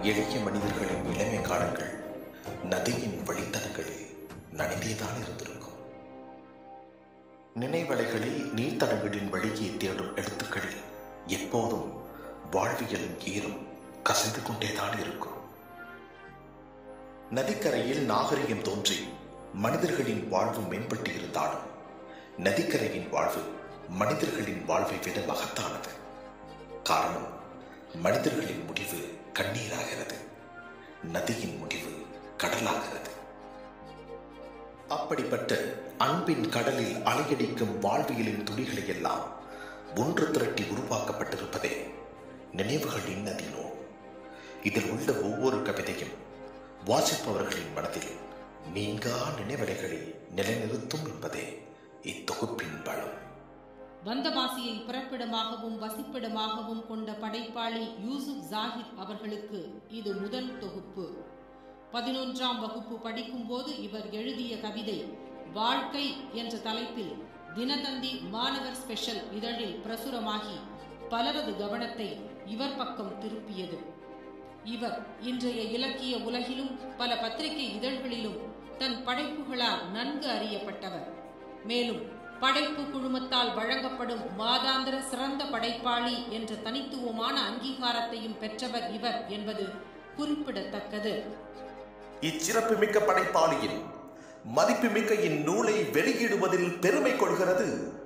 எளிய மனிதர்களின் இளமை காலங்கள் நதியின் வழித்தடங்களில் நனைந்தேதான் இருந்திருக்கும் நினைவலைகளில் நீர்த்தடங்களின் வழியே தேடும் எழுத்துக்களில் எப்போதும் வாழ்வியலின் ஈரம் கசிந்து கொண்டேதான் இருக்கும் நதிக்கரையில் நாகரிகம் தோன்றி மனிதர்களின் வாழ்வு மேம்பட்டு இருந்தாலும் நதிக்கரையின் வாழ்வு மனிதர்களின் வாழ்வை விட மகத்தானது காரணம் மனிதர்களின் முடிவு கண்ணீராகிறது நதியின் முடிவு கடலாகிறது அப்படிப்பட்ட அன்பின் கடலில் அலையடிக்கும் வாழ்வியலின் துளிகளை எல்லாம் ஒன்று திரட்டி உருவாக்கப்பட்டிருப்பதே நினைவுகளின் நதி நூல் இதில் உள்ள ஒவ்வொரு கவிதையும் வாசிப்பவர்களின் மனதில் நீங்கா நினைவலைகளை நிலைநிறுத்தும் என்பதே இத்தொகுப்பின் பலம் வந்தவாசியை பிறப்பிடமாகவும் வசிப்பிடமாகவும் கொண்ட படைப்பாளி யூசுப் ஜாகிர் அவர்களுக்கு இது முதல் தொகுப்பு பதினொன்றாம் வகுப்பு படிக்கும்போது இவர் எழுதிய கவிதை வாழ்க்கை என்ற தலைப்பில் தினதந்தி மாணவர் ஸ்பெஷல் இதழில் பிரசுரமாகி பலரது கவனத்தை இவர் பக்கம் திருப்பியது இவர் இன்றைய இலக்கிய உலகிலும் பல பத்திரிகை இதழ்களிலும் தன் படைப்புகளால் நன்கு அறியப்பட்டவர் மேலும் படைப்பு குழுமத்தால் வழங்கப்படும் மாதாந்திர சிறந்த படைப்பாளி என்ற தனித்துவமான அங்கீகாரத்தையும் பெற்றவர் இவர் என்பது குறிப்பிடத்தக்கது இச்சிறப்புமிக்க படைப்பாளியின் மதிப்புமிக்க இந்நூலை வெளியிடுவதில் பெருமை கொள்கிறது